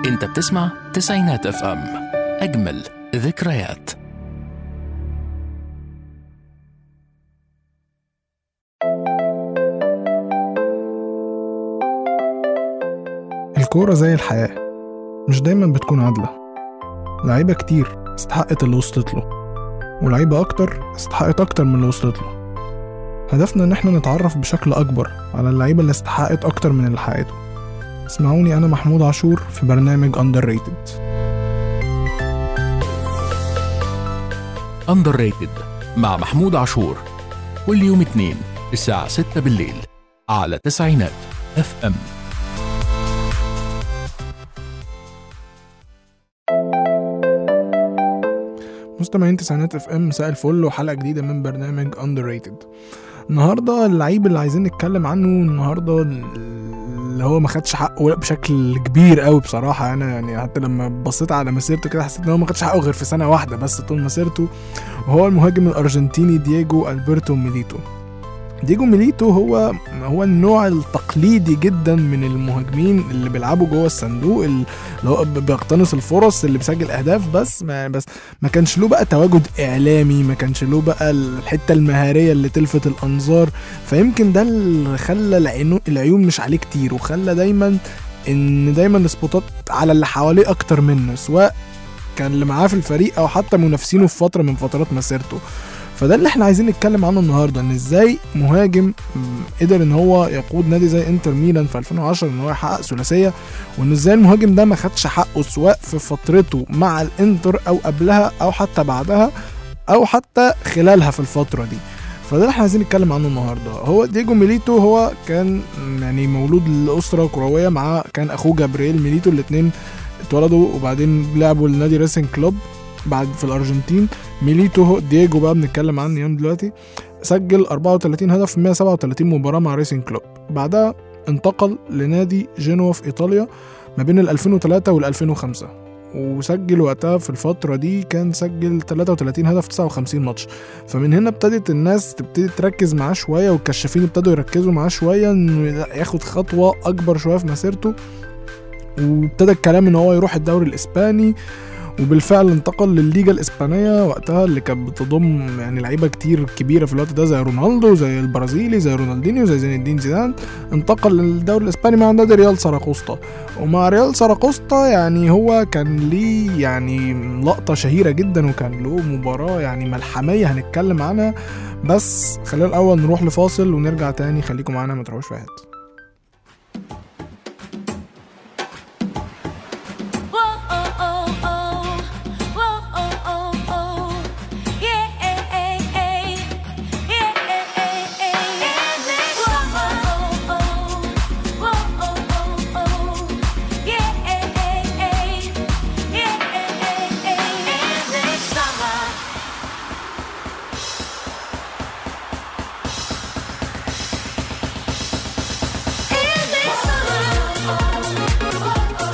انت بتسمع تسعينات اف ام اجمل ذكريات الكورة زي الحياة مش دايما بتكون عادلة لعيبة كتير استحقت اللي وصلت له ولعيبة أكتر استحقت أكتر من اللي وصلت له هدفنا إن احنا نتعرف بشكل أكبر على اللعيبة اللي استحقت أكتر من اللي حققته اسمعوني أنا محمود عاشور في برنامج Underrated اندر ريتد مع محمود عاشور كل يوم اثنين الساعة 6 بالليل على تسعينات اف ام مستمعين تسعينات اف ام مساء الفل وحلقة جديدة من برنامج Underrated النهاردة اللعيب اللي عايزين نتكلم عنه النهاردة اللي هو ما خدش حقه بشكل كبير قوي بصراحة أنا يعني حتى لما بصيت على مسيرته كده حسيت إن هو ما خدش حقه غير في سنة واحدة بس طول مسيرته وهو المهاجم الأرجنتيني دييجو ألبرتو ميليتو ديجو ميليتو هو هو النوع التقليدي جدا من المهاجمين اللي بيلعبوا جوه الصندوق اللي هو بيقتنص الفرص اللي بيسجل اهداف بس ما بس ما كانش له بقى تواجد اعلامي ما كانش له بقى الحته المهاريه اللي تلفت الانظار فيمكن ده اللي خلى العينو- العيون مش عليه كتير وخلى دايما ان دايما السبوتات على اللي حواليه اكتر منه سواء كان اللي معاه في الفريق او حتى منافسينه في فتره من فترات مسيرته فده اللي احنا عايزين نتكلم عنه النهارده ان ازاي مهاجم م، قدر ان هو يقود نادي زي انتر ميلان في 2010 ان هو يحقق ثلاثيه وان ازاي المهاجم ده ما خدش حقه سواء في فترته مع الانتر او قبلها او حتى بعدها او حتى خلالها في الفتره دي فده اللي احنا عايزين نتكلم عنه النهارده هو دييجو ميليتو هو كان يعني مولود لاسره كرويه مع كان اخوه جابرييل ميليتو الاثنين اتولدوا وبعدين لعبوا لنادي ريسنج كلوب بعد في الارجنتين ميليتو هو دييجو بقى بنتكلم عنه يوم دلوقتي سجل 34 هدف في 137 مباراة مع ريسنج كلوب بعدها انتقل لنادي جنوا في إيطاليا ما بين ال 2003 وال 2005 وسجل وقتها في الفترة دي كان سجل 33 هدف في 59 ماتش فمن هنا ابتدت الناس تبتدي تركز معاه شوية والكشافين ابتدوا يركزوا معاه شوية انه ياخد خطوة أكبر شوية في مسيرته وابتدى الكلام ان هو يروح الدوري الاسباني وبالفعل انتقل للليجا الاسبانيه وقتها اللي كانت بتضم يعني لعيبه كتير كبيره في الوقت ده زي رونالدو زي البرازيلي زي رونالدينيو زي زين الدين زيدان انتقل للدوري الاسباني مع نادي ريال ساراقوستا ومع ريال ساراقوستا يعني هو كان ليه يعني لقطه شهيره جدا وكان له مباراه يعني ملحميه هنتكلم عنها بس خلينا الاول نروح لفاصل ونرجع تاني خليكم معانا ما تروحوش في حته Whoa, oh, oh, oh. Whoa, oh, oh, oh. Yeah, yeah. Whoa, oh, oh. Whoa, oh, oh, oh. Yeah, yeah. Summer. In the summer.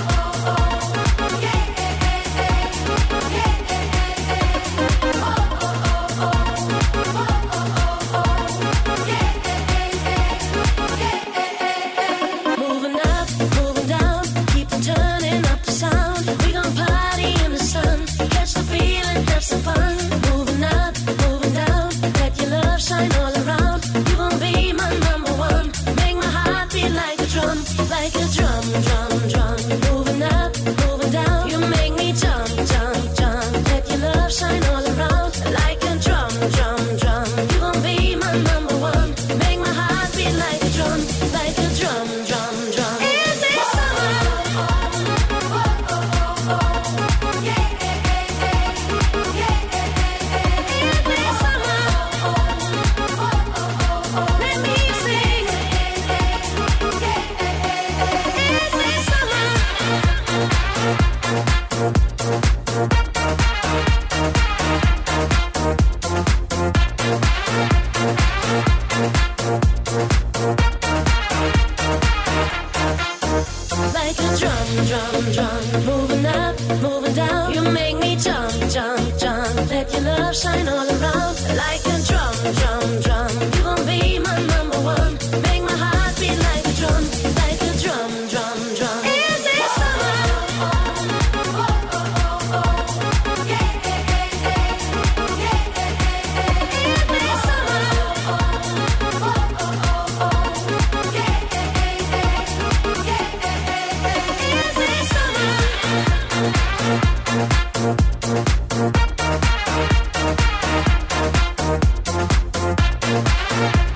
Moving up, moving down, keep on turning up the sound. We gon' party in the sun, catch the feeling, have some fun. Moving up, moving down, let your love shine all around. You gon' be my number one, make my heart beat like a drum, like a drum, drum, drum. Moving up, moving down, you make me jump, jump, jump. Let your love shine all around, like a drum, drum, drum. You gon' be my number one, make my heart beat like a drum, like a drum, drum, drum. In this summer. In this summer. Let me sing. In this summer. like a drum, drum, drum. Moving up, moving down. You make me jump, jump, jump. Let your love shine all around like a drum, drum, drum. You gon' be my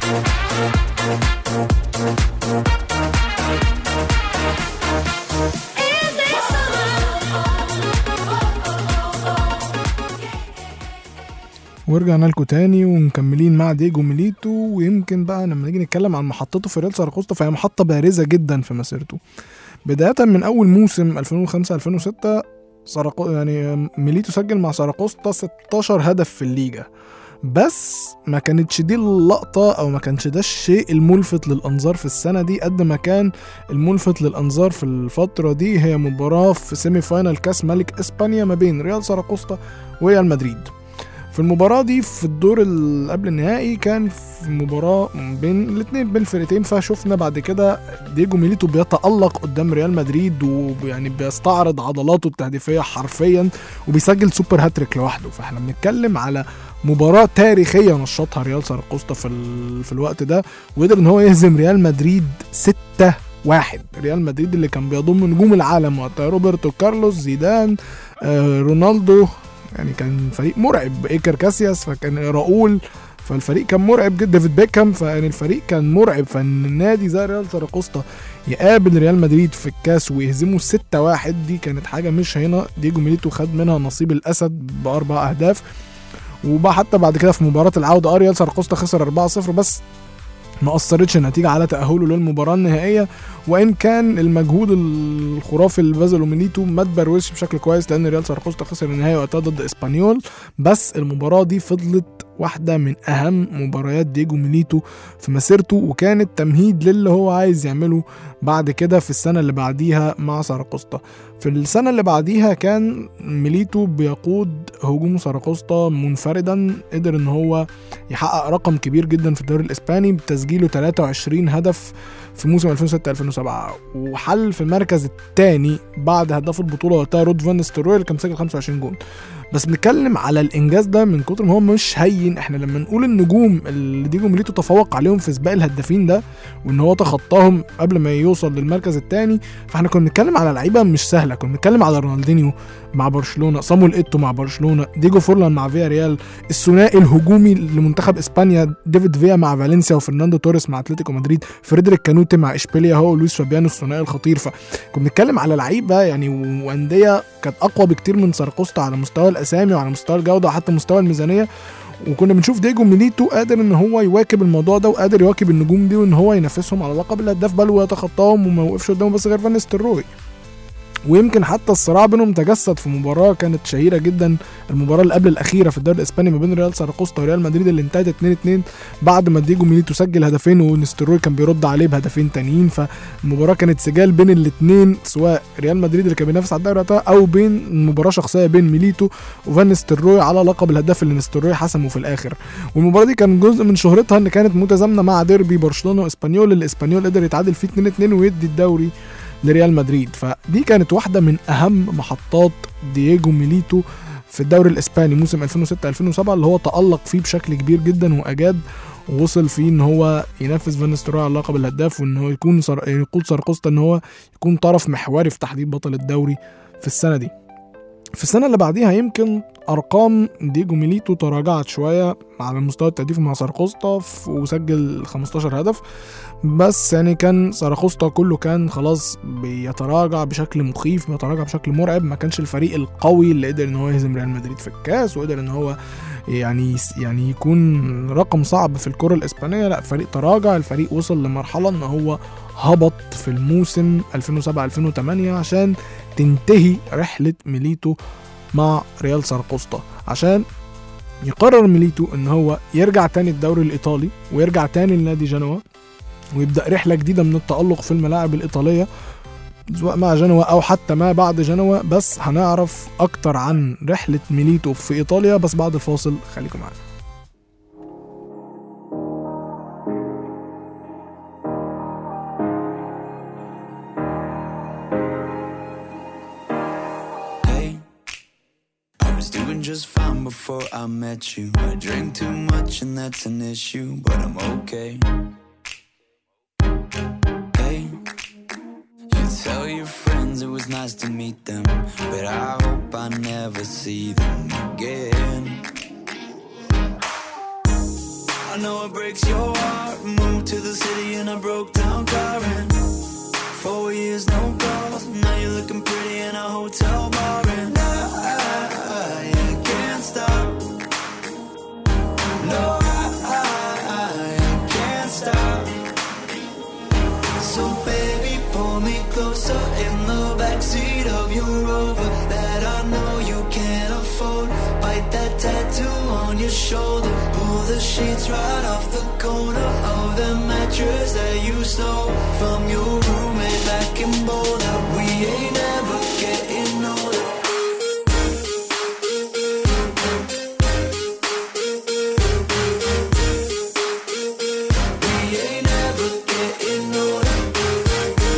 In this summer. ورجعنا لكم تاني ومكملين مع ديجو ميليتو ويمكن بقى لما نيجي نتكلم عن محطته في ريال ساراكوستا فهي محطة بارزة جدا في مسيرته بداية من أول موسم 2005 2006 ساراكو يعني ميليتو سجل مع ساراكوستا 16 هدف في الليجا بس ما كانتش دي اللقطة أو ما كانش ده الشيء الملفت للأنظار في السنة دي قد ما كان الملفت للأنظار في الفترة دي هي مباراة في سيمي فاينال كأس ملك إسبانيا ما بين ريال ساراكوستا وريال مدريد في المباراة دي في الدور اللي قبل النهائي كان في مباراة بين الاثنين بين الفرقتين فشفنا بعد كده ديجو ميليتو بيتألق قدام ريال مدريد ويعني بيستعرض عضلاته التهديفية حرفيا وبيسجل سوبر هاتريك لوحده فاحنا بنتكلم على مباراة تاريخية نشطها ريال ساراكوستا في, ال... في الوقت ده وقدر ان هو يهزم ريال مدريد 6 واحد ريال مدريد اللي كان بيضم نجوم العالم وقتها روبرتو كارلوس زيدان آه رونالدو يعني كان فريق مرعب ايكر كاسياس فكان راؤول فالفريق كان مرعب جدا ديفيد بيكهام فيعني الفريق كان مرعب فان النادي زي ريال ساراكوستا يقابل ريال مدريد في الكاس ويهزمه 6 1 دي كانت حاجه مش هنا ديجو ميليتو خد منها نصيب الاسد باربع اهداف وبقى حتى بعد كده في مباراه العوده اه ريال ساراكوستا خسر 4-0 بس ما اثرتش النتيجه على تاهله للمباراه النهائيه وان كان المجهود الخرافي اللي بذله ميليتو ما اتبروزش بشكل كويس لان ريال ساراكوستا خسر النهائي وقتها ضد اسبانيول بس المباراه دي فضلت واحده من اهم مباريات ديجو ميليتو في مسيرته وكانت تمهيد للي هو عايز يعمله بعد كده في السنه اللي بعديها مع ساراكوستا في السنه اللي بعديها كان ميليتو بيقود هجوم ساراكوستا منفردا قدر ان هو يحقق رقم كبير جدا في الدوري الاسباني بتسجيله 23 هدف في موسم 2006 2007 وحل في المركز الثاني بعد هداف البطوله وقتها رود فان ستروي اللي كان مسجل 25 جون بس بنتكلم على الانجاز ده من كتر ما هو مش هين احنا لما نقول النجوم اللي ديجو ميليتو تفوق عليهم في سباق الهدافين ده وان هو تخطاهم قبل ما يوصل للمركز الثاني فاحنا كنا بنتكلم على لعيبه مش سهله كنا بنتكلم على رونالدينيو مع برشلونه صامويل ايتو مع برشلونه ديجو فورلان مع فيا ريال الثنائي الهجومي لمنتخب اسبانيا ديفيد فيا مع فالنسيا وفرناندو توريس مع اتلتيكو مدريد فريدريك كانوتي مع اشبيليا هو ولويس فابيانو الثنائي الخطير فكنا بنتكلم على لعيبه يعني وانديه كانت اقوى بكتير من ساركوستا على مستوى الاسامي وعلى مستوى الجوده وحتى مستوى الميزانيه وكنا بنشوف ديجو ميليتو قادر ان هو يواكب الموضوع ده وقادر يواكب النجوم دي وان هو ينافسهم على لقب الهداف بل ويتخطاهم وما وقفش قدامه بس غير فان ستروي ويمكن حتى الصراع بينهم تجسد في مباراه كانت شهيره جدا المباراه اللي قبل الاخيره في الدوري الاسباني ما بين ريال ساراكوستا وريال مدريد اللي انتهت 2 2 بعد ما ديجو ميليتو سجل هدفين ونستروي كان بيرد عليه بهدفين تانيين فالمباراه كانت سجال بين الاثنين سواء ريال مدريد اللي كان بينافس على الدوري وقتها او بين مباراه شخصيه بين ميليتو وفان نستروي على لقب الهداف اللي نستروي حسمه في الاخر والمباراه دي كان جزء من شهرتها ان كانت متزامنه مع ديربي برشلونه واسبانيول اللي اسبانيول قدر يتعادل فيه 2 2 ويدي الدوري لريال مدريد فدي كانت واحده من اهم محطات دييجو ميليتو في الدوري الاسباني موسم 2006 2007 اللي هو تالق فيه بشكل كبير جدا واجاد ووصل فيه ان هو ينافس فان ستروي على لقب الهداف وان هو يكون سر... يقود ساركوستا ان هو يكون طرف محوري في تحديد بطل الدوري في السنه دي في السنه اللي بعديها يمكن ارقام ديجو ميليتو تراجعت شويه على المستوى التهديفي مع ساركوستا ف- وسجل 15 هدف بس يعني كان ساراكوستا كله كان خلاص بيتراجع بشكل مخيف بيتراجع بشكل مرعب ما كانش الفريق القوي اللي قدر ان هو يهزم ريال مدريد في الكاس وقدر ان هو يعني يعني يكون رقم صعب في الكرة الإسبانية لا الفريق تراجع الفريق وصل لمرحلة ان هو هبط في الموسم 2007 2008 عشان تنتهي رحلة ميليتو مع ريال ساراكوستا عشان يقرر ميليتو ان هو يرجع تاني الدوري الايطالي ويرجع تاني لنادي جنوا ويبدا رحله جديده من التالق في الملاعب الايطاليه سواء مع جنوا او حتى ما بعد جنوا بس هنعرف اكتر عن رحله ميليتو في ايطاليا بس بعد الفاصل خليكم معانا Hey, I was doing just fine before I met you. I drink too much and that's an issue, but I'm okay. Hey, you tell your friends it was nice to meet them, but I hope I never see them again. I know it breaks your heart. Moved to the city in a broke down car and four years no calls. Now you're looking pretty in a hotel bar and I, I, I can't stop. No, I, I, I can't stop. So baby, pull me closer in the backseat of your Rover that I know you can't afford. Bite that tattoo on your shoulder. Pull the sheets right off the corner of the mattress that you stole from your roommate back in Boulder. We ain't ever getting older. We ain't ever getting older.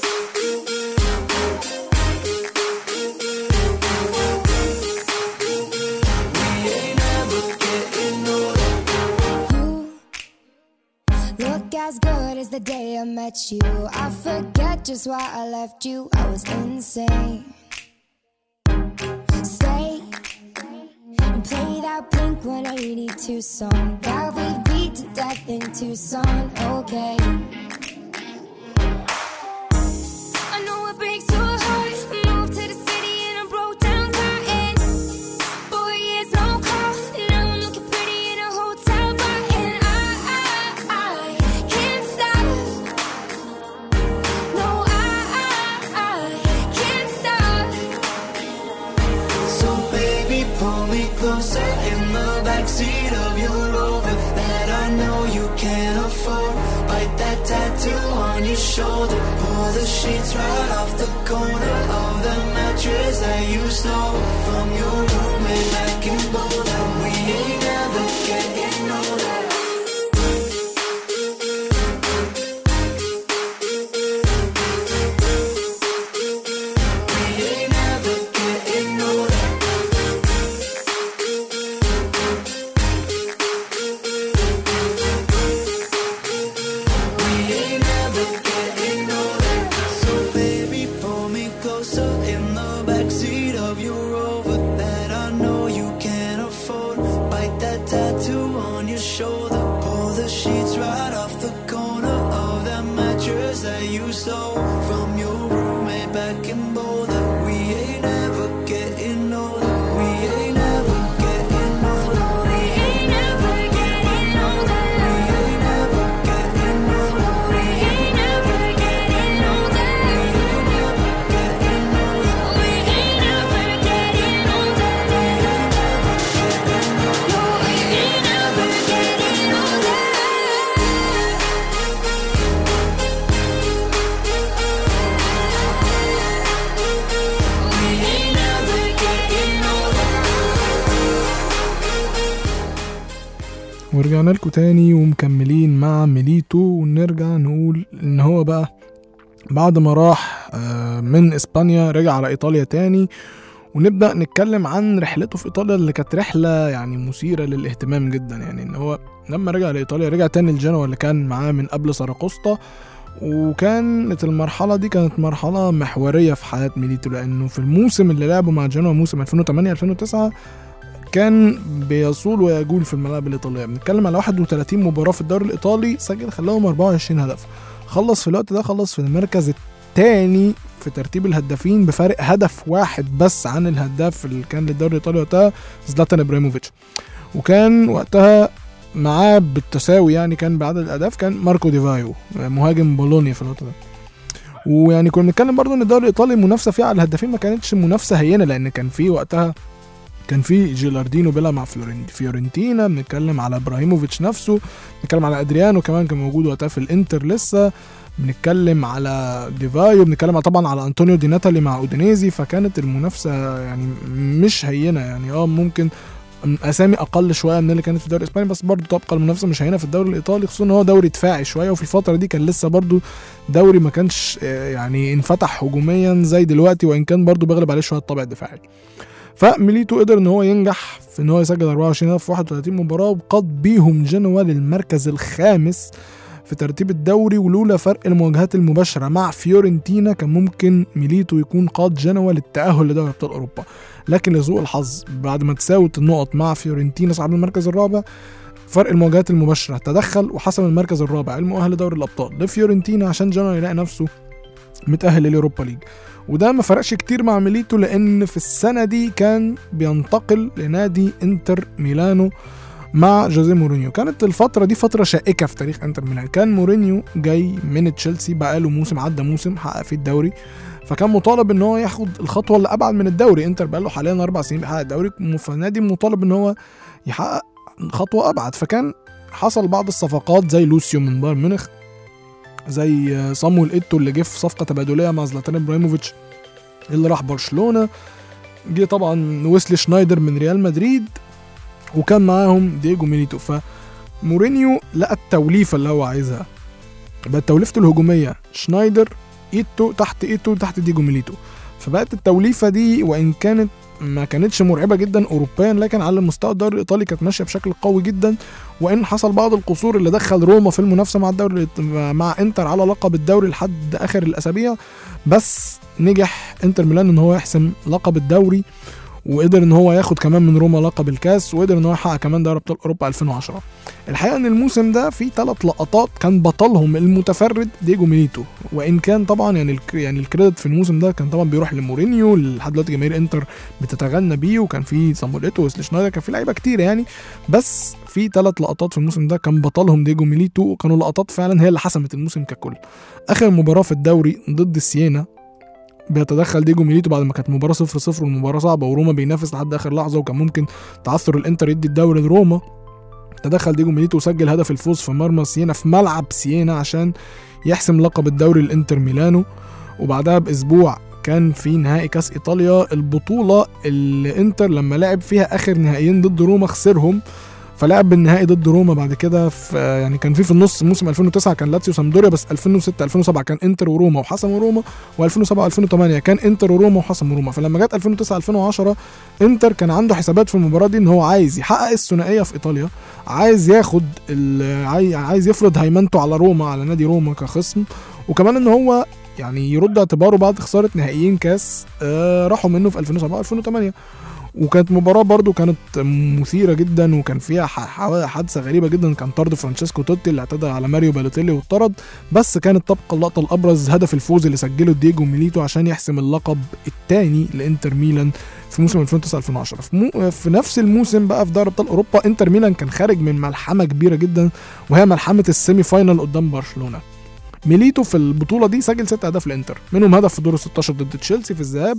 We ain't ever getting older. You look as good as the day I met you. I forget just why I left you. I was insane. Stay and play that Blink 182 song that we beat to death in Tucson. Okay. I know it breaks your heart. Moved to the city in a broke down car and four years no call. Now I'm looking pretty in a hotel bar and I, I, I can't stop. No, I, I, I can't stop. So baby, pull me closer in the backseat of your Rover that I know you can't afford. Bite that tattoo on your shoulder. Pull the sheets right off the corner of the mattress that you stole from your roommate back in Boulder. We ain't ever getting older. We ain't ever getting older. We ain't never getting older. So baby, pull me closer in the backseat of your Rover that I know you can't afford. Bite that tattoo on your shoulder. Pull the sheets right off the corner of that mattress that you stole from your roommate back in Boulder. We ain't never getting older. We ain't never getting older. We ain't never getting older. We ain't never getting older. We ain't never getting older. We ain't never getting older. No, we ain't never getting older. We ain't never getting older. ورجعنا لكم تاني ومكملين مع ميليتو ونرجع نقول ان هو بقى بعد ما راح آه، من اسبانيا رجع على ايطاليا تاني ونبدا نتكلم عن رحلته في ايطاليا اللي كانت رحله يعني مثيره للاهتمام جدا يعني ان هو لما رجع لايطاليا رجع تاني لجنوة اللي كان معاه من قبل ساراقوستا وكانت المرحلة دي كانت مرحلة محورية في حياة ميليتو لأنه في الموسم اللي لعبه مع جنوة موسم 2008 2009 كان بيصول ويجول في الملاعب الإيطالية بنتكلم على 31 مباراة في الدوري الإيطالي سجل خلاهم 24 هدف خلص في الوقت ده خلص في المركز الثاني في ترتيب الهدافين بفارق هدف واحد بس عن الهداف اللي كان للدوري الإيطالي وقتها زلاتان إبراهيموفيتش وكان وقتها معاه بالتساوي يعني كان بعدد الأهداف كان ماركو ديفايو مهاجم بولونيا في الوقت ده ويعني كنا بنتكلم برضو ان الدوري الايطالي المنافسه فيه على الهدافين ما كانتش منافسه هينه لان كان في وقتها كان في جيلاردينو بيلعب مع فلورين- فيورنتينا بنتكلم على ابراهيموفيتش نفسه بنتكلم على ادريانو كمان كان موجود وقتها في الانتر لسه بنتكلم على ديفايو بنتكلم طبعا على انطونيو دي ناتالي مع اودينيزي فكانت المنافسه يعني مش هينه يعني اه ممكن اسامي اقل شويه من اللي كانت في الدوري الاسباني بس برضه تبقى المنافسه مش هينه في الدوري الايطالي خصوصا ان هو دوري دفاعي شويه وفي الفتره دي كان لسه برضه دوري ما كانش آه، يعني انفتح هجوميا زي دلوقتي وان كان برضه بيغلب عليه شويه الطابع الدفاعي فميليتو قدر ان هو ينجح في ان هو يسجل 24 هدف في 31 مباراه وقاد بيهم جنوا للمركز الخامس في ترتيب الدوري ولولا فرق المواجهات المباشره مع فيورنتينا كان ممكن ميليتو يكون قاد جنوا للتاهل لدوري ابطال اوروبا لكن لسوء الحظ بعد ما تساوت النقط مع فيورنتينا صاحب المركز الرابع فرق المواجهات المباشره تدخل وحسم المركز الرابع المؤهل لدوري الابطال لفيورنتينا عشان جنرال يلاقي نفسه متاهل لليوروبا ليج وده ما فرقش كتير مع ميليتو لان في السنه دي كان بينتقل لنادي انتر ميلانو مع جوزيه مورينيو كانت الفترة دي فترة شائكة في تاريخ انتر ميلان كان مورينيو جاي من تشيلسي بقاله موسم عدى موسم حقق فيه الدوري فكان مطالب ان هو ياخد الخطوة اللي ابعد من الدوري انتر بقاله حاليا اربع سنين بيحقق الدوري فنادي مطالب ان هو يحقق خطوة ابعد فكان حصل بعض الصفقات زي لوسيو من بايرن ميونخ زي صامويل ايتو اللي جه في صفقة تبادلية مع زلاتان ابراهيموفيتش اللي راح برشلونة جه طبعا ويسلي شنايدر من ريال مدريد وكان معاهم دييجو ميليتو فمورينيو لقى التوليفه اللي هو عايزها بقت توليفته الهجوميه شنايدر ايتو تحت ايتو تحت دييجو ميليتو فبقت التوليفه دي وان كانت ما كانتش مرعبه جدا اوروبيا لكن على مستوى الدوري الايطالي كانت ماشيه بشكل قوي جدا وان حصل بعض القصور اللي دخل روما في المنافسه مع الدوري مع انتر على لقب الدوري لحد اخر الاسابيع بس نجح انتر ميلان ان هو يحسم لقب الدوري وقدر ان هو ياخد كمان من روما لقب الكاس وقدر ان هو يحقق كمان دوري ابطال اوروبا 2010 الحقيقه ان الموسم ده فيه ثلاث لقطات كان بطلهم المتفرد ديجو ميليتو وان كان طبعا يعني الك... يعني الكريدت في الموسم ده كان طبعا بيروح لمورينيو لحد دلوقتي جماهير انتر بتتغنى بيه وكان في صامويل ايتو وسلي شنايدر كان في لعيبه كتير يعني بس في ثلاث لقطات في الموسم ده كان بطلهم ديجو ميليتو وكانوا لقطات فعلا هي اللي حسمت الموسم ككل اخر مباراه في الدوري ضد السينا بيتدخل ديجو ميليتو بعد ما كانت مباراه 0 0 والمباراه صعبه وروما بينافس لحد اخر لحظه وكان ممكن تعثر الانتر يدي الدوري لروما تدخل ديجو ميليتو وسجل هدف الفوز في مرمى سينا في ملعب سينا عشان يحسم لقب الدوري الانتر ميلانو وبعدها باسبوع كان في نهائي كاس ايطاليا البطوله اللي انتر لما لعب فيها اخر نهائيين ضد روما خسرهم فلعب بالنهائي ضد روما بعد كده في يعني كان في في النص موسم 2009 كان لاتسيو سامدوريا بس 2006 2007 كان انتر وروما وحسموا روما و2007 2008 كان انتر وروما وحسموا روما فلما جت 2009 2010 انتر كان عنده حسابات في المباراه دي ان هو عايز يحقق الثنائيه في ايطاليا عايز ياخد ال- عاي- عايز يفرض هيمنته على روما على نادي روما كخصم وكمان ان هو يعني يرد اعتباره بعد خساره نهائيين كاس آه راحوا منه في 2007 2008 وكانت مباراة برضو كانت مثيرة جدا وكان فيها ح- ح- حادثة غريبة جدا كان طرد فرانشيسكو توتي اللي اعتدى على ماريو بالوتيلي واتطرد بس كانت تبقى اللقطة الأبرز هدف الفوز اللي سجله دييجو ميليتو عشان يحسم اللقب الثاني لإنتر ميلان في موسم 2009 2010 في, مو في نفس الموسم بقى في دوري ابطال اوروبا انتر ميلان كان خارج من ملحمه كبيره جدا وهي ملحمه السيمي فاينال قدام برشلونه ميليتو في البطوله دي سجل ست اهداف لانتر منهم هدف في دور ال 16 ضد تشيلسي في الذهاب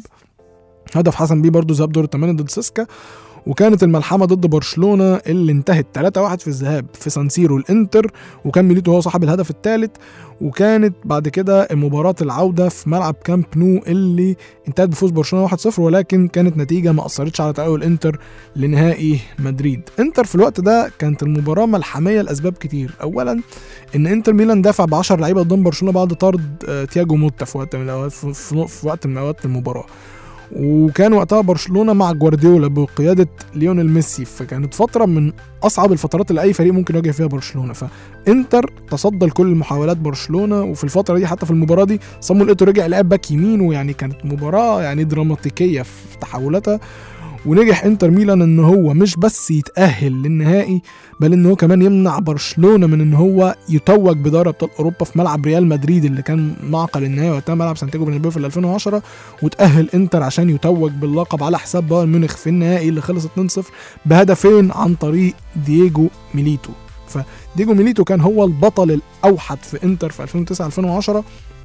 هدف حسن بيه برضه ذهاب دور الثمانية ضد سيسكا وكانت الملحمة ضد برشلونة اللي انتهت 3-1 في الذهاب في سانسيرو الانتر وكان ميليتو هو صاحب الهدف الثالث وكانت بعد كده مباراة العودة في ملعب كامب نو اللي انتهت بفوز برشلونة 1-0 ولكن كانت نتيجة ما أثرتش على تأهل الانتر لنهائي مدريد انتر في الوقت ده كانت المباراة ملحمية لأسباب كتير أولا ان انتر ميلان دافع ب 10 لعيبة قدام برشلونة بعد طرد آه، تياجو موتا في وقت من الأوقات في, في, في وقت من أوقات المباراة وكان وقتها برشلونه مع جوارديولا بقياده ليونيل ميسي فكانت فتره من اصعب الفترات اللي اي فريق ممكن يواجه فيها برشلونه فانتر تصدى لكل محاولات برشلونه وفي الفتره دي حتى في المباراه دي صامويل ايتو رجع لعب باك يمين ويعني كانت مباراه يعني دراماتيكيه في تحولاتها ونجح انتر ميلان ان هو مش بس يتاهل للنهائي بل ان هو كمان يمنع برشلونه من ان هو يتوج بدوري ابطال اوروبا في ملعب ريال مدريد اللي كان معقل النهائي وقتها ملعب سانتياغو برنابيو في 2010 وتاهل انتر عشان يتوج باللقب على حساب بايرن ميونخ في النهائي اللي خلص 2-0 بهدفين عن طريق دييجو ميليتو فدييجو ميليتو كان هو البطل الاوحد في انتر في 2009 2010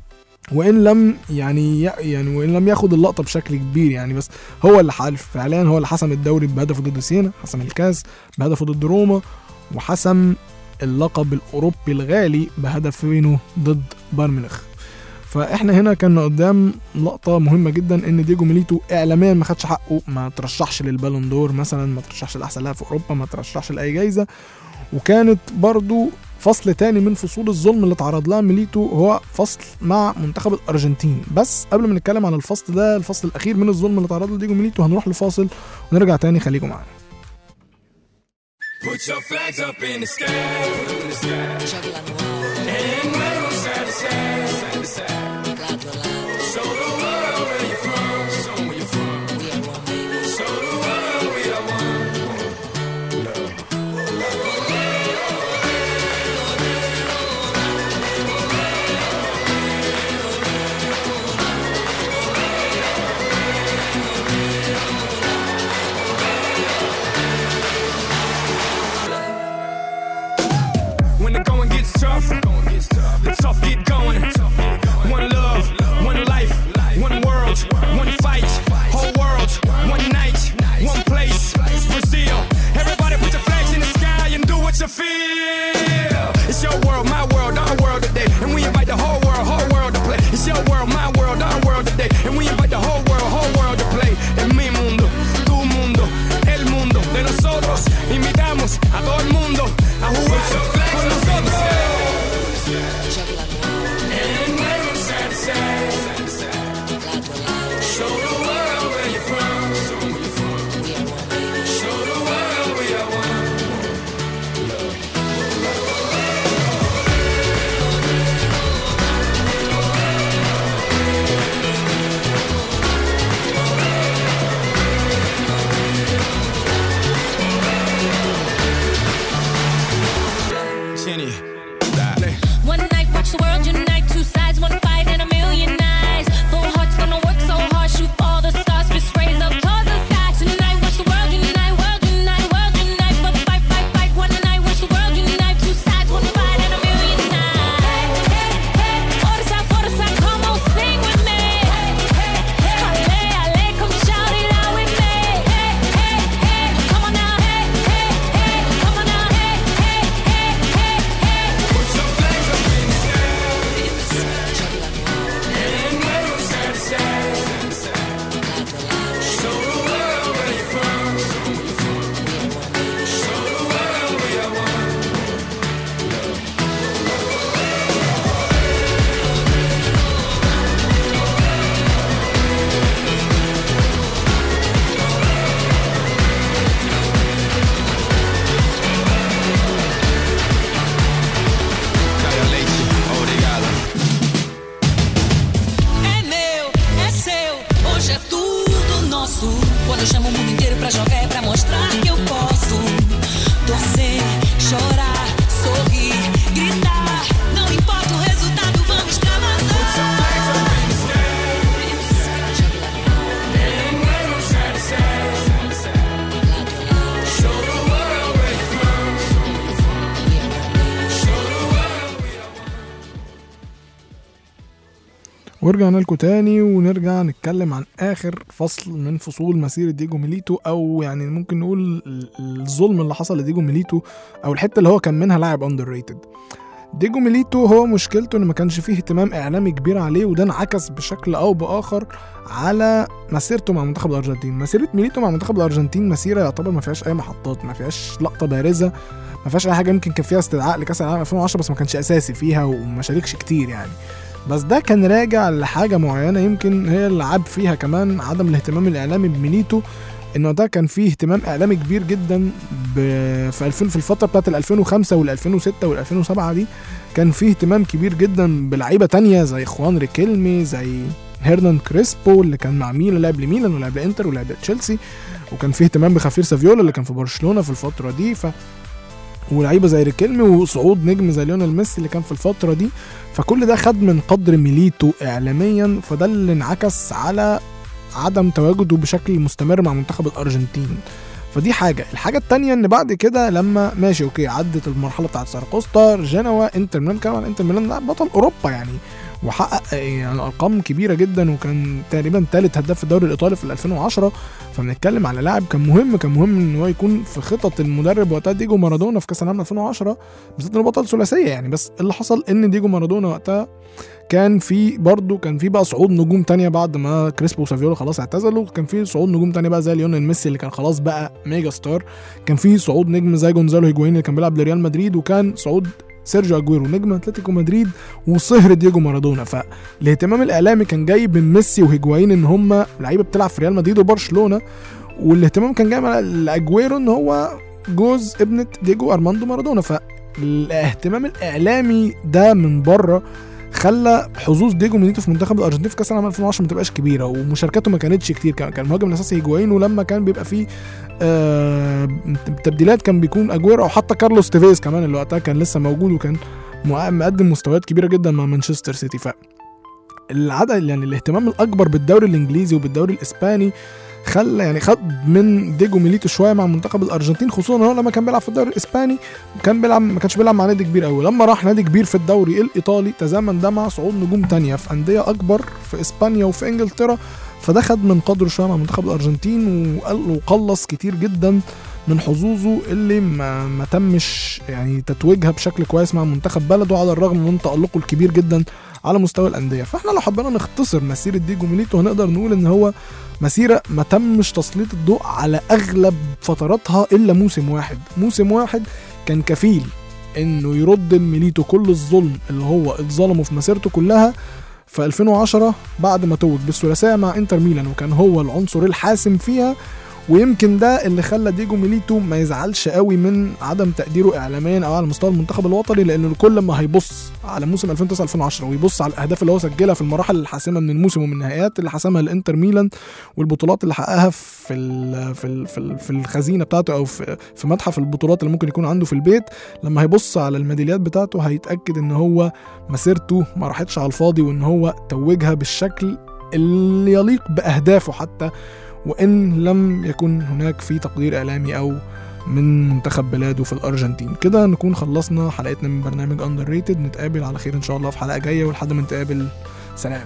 وان لم يعني يعني وان لم ياخد اللقطه بشكل كبير يعني بس هو اللي حالف فعليا هو اللي حسم الدوري بهدفه ضد سينا حسم الكاس بهدفه ضد روما وحسم اللقب الاوروبي الغالي بهدفينه ضد بايرن ميونخ فاحنا هنا كان قدام لقطه مهمه جدا ان ديجو ميليتو اعلاميا ما خدش حقه ما ترشحش للبالون دور مثلا ما ترشحش لاحسن لاعب في اوروبا ما ترشحش لاي جايزه وكانت برضو فصل تاني من فصول الظلم اللي تعرض لها ميليتو هو فصل مع منتخب الارجنتين بس قبل ما نتكلم عن الفصل ده الفصل الاخير من الظلم اللي تعرض له ديجو ميليتو هنروح لفاصل ونرجع تاني خليكم معانا Put your flags up in the sky, in the sky. And wave 'em side to side, side to side. Show the world where you're from, show 'em where you're from. Show the world we are one. ورجعنا لكم تاني ونرجع نتكلم عن اخر فصل من فصول مسيره ديجو ميليتو او يعني ممكن نقول ال- الظلم اللي حصل لديجو ميليتو او الحته اللي هو كان منها لاعب اندر ريتد ديجو ميليتو هو مشكلته ان ما كانش فيه اهتمام اعلامي كبير عليه وده انعكس بشكل او باخر على مسيرته مع منتخب الارجنتين مسيره ميليتو مع منتخب الارجنتين مسيره يعتبر ما فيهاش اي محطات ما فيهاش لقطه بارزه ما فيهاش اي حاجه يمكن كان فيها استدعاء لكاس العالم 2010 بس ما كانش اساسي فيها وما شاركش كتير يعني بس ده كان راجع لحاجه معينه يمكن هي اللي عاب فيها كمان عدم الاهتمام الاعلامي بميليتو انه ده كان فيه اهتمام اعلامي كبير جدا ب... في 2000 في الفتره بتاعت ال 2005 وال 2006 وال 2007 دي كان فيه اهتمام كبير جدا بلعيبه تانية زي خوان ريكيلمي زي هيرنان كريسبو اللي كان مع ميلان لعب لميلان ولعب لانتر ولعب لتشيلسي وكان فيه اهتمام بخفير سافيولا اللي كان في برشلونه في الفتره دي ف ولعيبه زي ريكيلمي وصعود نجم زي ليونيل ميسي اللي كان في الفتره دي فكل ده خد من قدر ميليتو اعلاميا فده اللي انعكس على عدم تواجده بشكل مستمر مع منتخب الارجنتين فدي حاجة الحاجة التانية ان بعد كده لما ماشي اوكي عدت المرحلة بتاعت ساركوستا جنوا انتر ميلان كمان عن انتر ميلان ده بطل اوروبا يعني وحقق يعني ارقام كبيره جدا وكان تقريبا ثالث هداف في الدوري الايطالي في 2010 فبنتكلم على لاعب كان مهم كان مهم ان هو يكون في خطط المدرب وقتها ديجو مارادونا في كاس العالم 2010 بالذات انه بطل ثلاثيه يعني بس اللي حصل ان ديجو مارادونا وقتها كان في برضه كان في بقى صعود نجوم تانية بعد ما كريسبو وسافيولا خلاص اعتزلوا كان في صعود نجوم تانية بقى زي ليونيل ميسي اللي كان خلاص بقى ميجا ستار كان في صعود نجم زي جونزالو هيجوين اللي كان بيلعب لريال مدريد وكان صعود سيرجيو اجويرو نجم اتلتيكو مدريد وصهر دييجو مارادونا فالاهتمام الاعلامي كان جاي من ميسي وهيجوايين ان هم لعيبه بتلعب في ريال مدريد وبرشلونه والاهتمام كان جاي من لاجويرو ان هو جوز ابنه ديجو ارماندو مارادونا فالاهتمام الاعلامي ده من بره خلى حظوظ ديجو ميليتو في منتخب الارجنتين في كاس العالم 2010 ما تبقاش كبيره ومشاركاته ما كانتش كتير كان كان المهاجم الاساسي هيجوايين ولما كان بيبقى فيه آه تبديلات كان بيكون اجويرو او حتى كارلوس تيفيز كمان اللي وقتها كان لسه موجود وكان مقدم مستويات كبيره جدا مع مانشستر سيتي ف العدد يعني الاهتمام الاكبر بالدوري الانجليزي وبالدوري الاسباني خلى يعني خد من ديجو ميليتو شويه مع منتخب الارجنتين خصوصا ان هو لما كان بيلعب في الدوري الاسباني كان بيلعب ما كانش بيلعب مع نادي كبير قوي لما راح نادي كبير في الدوري الايطالي تزامن ده مع صعود نجوم تانية في انديه اكبر في اسبانيا وفي انجلترا فده خد من قدره شويه مع منتخب الارجنتين وقلص كتير جدا من حظوظه اللي ما, ما تمش يعني تتويجها بشكل كويس مع منتخب بلده على الرغم من تألقه الكبير جدا على مستوى الأندية فاحنا لو حبينا نختصر مسيرة ديجو ميليتو هنقدر نقول ان هو مسيرة ما تمش تسليط الضوء على أغلب فتراتها إلا موسم واحد موسم واحد كان كفيل انه يرد ميليتو كل الظلم اللي هو اتظلمه في مسيرته كلها في 2010 بعد ما توج بالثلاثيه مع انتر ميلان وكان هو العنصر الحاسم فيها ويمكن ده اللي خلى ديجو ميليتو ما يزعلش قوي من عدم تقديره اعلاميا او على مستوى المنتخب الوطني لانه كل ما هيبص على موسم 2009 2010 ويبص على الاهداف اللي هو سجلها في المراحل الحاسمه من الموسم ومن النهائيات اللي حسمها الانتر ميلان والبطولات اللي حققها في ال في ال في, ال في الخزينه بتاعته او في, في متحف البطولات اللي ممكن يكون عنده في البيت لما هيبص على الميداليات بتاعته هيتاكد ان هو مسيرته ما راحتش على الفاضي وان هو توجها بالشكل اللي يليق باهدافه حتى وان لم يكن هناك في تقدير اعلامي او من منتخب بلاده في الارجنتين كده نكون خلصنا حلقتنا من برنامج اندر ريتد نتقابل على خير ان شاء الله في حلقه جايه ولحد ما نتقابل سلام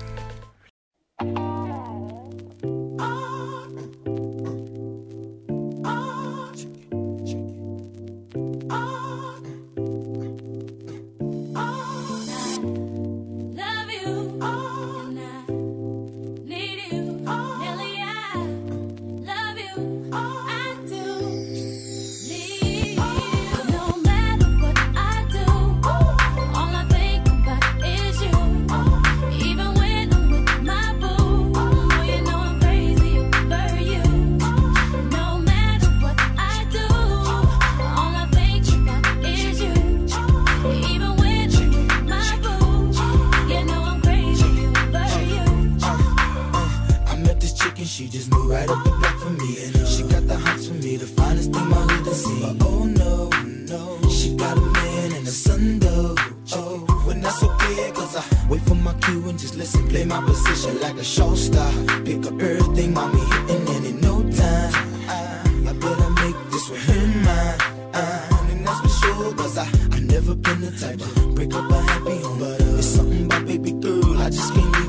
Love you, and I need you, Nelly. I love you, I do. Need you. No matter what I do, all I think about is you. Even when I'm with my boo, oh, you know I'm crazy over you. No matter what I do, all I think about is you. Even when I'm with my boo, you know I'm crazy over you. I met this chick and she just moved right up the block for me. And she got the hots for me, the finest thing my hood has seen. But oh no, no, she got a man and a son though. Oh, when that's okay, cause I wait for my cue and just listen, play my position like a show star. Pick up everything, mommy hitting, and in no time, I, I better make this with him mine. Uh, and that's for sure, cause I, I never been the type to break up a happy home. But uh, it's something about baby girl, I just can't leave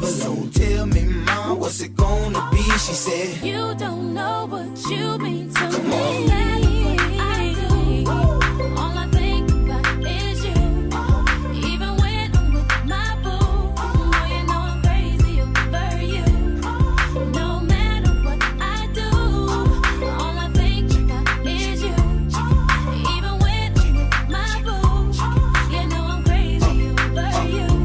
what's it gonna be? She said, You don't know what you mean to Come me. on. I do. All I think about is you. Even when I'm with my boo, oh, you know I'm crazy over you. No matter what I do, all I think about is you. Even when I'm with my boo, you know I'm crazy over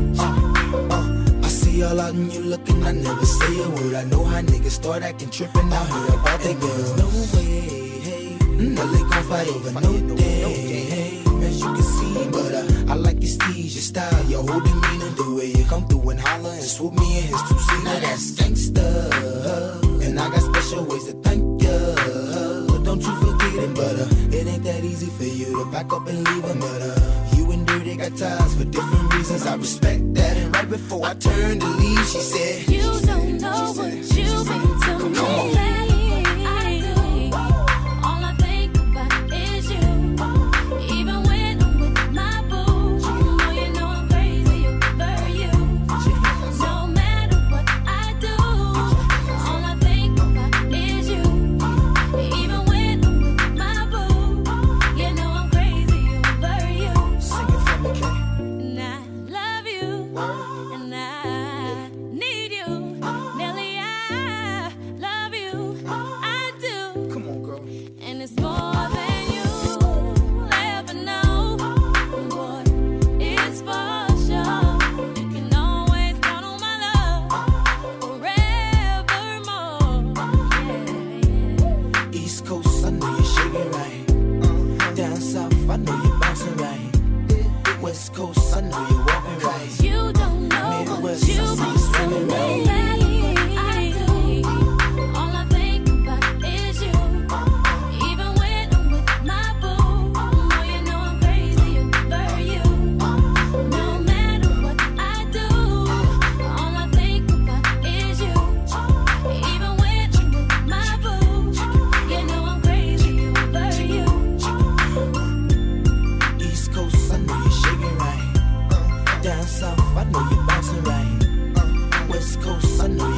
you. I see all out and you looking, I never say a word. I know how niggas start acting tripping. I heard about that girl. No way, hey. No, they gon' fight over no day, hey. As you can see, but uh, I like your steez, your style, your whole demeanor, the way you come through and holler and swoop me in his two seater. Now that's gangsta, and I got special ways to thank ya. Don't you forget it, but uh, it ain't that easy for you to back up and leave him, but uh, you and Dirty got ties for different reasons. I respect that, and right before I turned to leave, she said, You don't know what you mean to me. I do. All I think about is you. Even when I'm with my boo, oh, you know I'm crazy over you. No matter what I do, all I think about is you. Even when I'm with my boo, you know I'm crazy over you. Sing it for me, Kay. And I love you, and I need you, Nelly. I love you, I do, Come on, girl. and it's more than you ever know. Boy, it's for sure. You can always count on my love forevermore. Yeah, yeah. East Coast, I know you're shaking right. Down south, I know you're bouncing right. West Coast, I know you're walking right. You don't know what Midwest, you I see you mean to swimming me. I do. All I think about is you. Even when I'm with my boo, oh, you know I'm crazy over you. No matter what I do, all I think about is you. Even when I'm with my boo, you know I'm crazy over you. East Coast, I know you're shaking right. Down south, I know you're bouncing right. West Coast, I know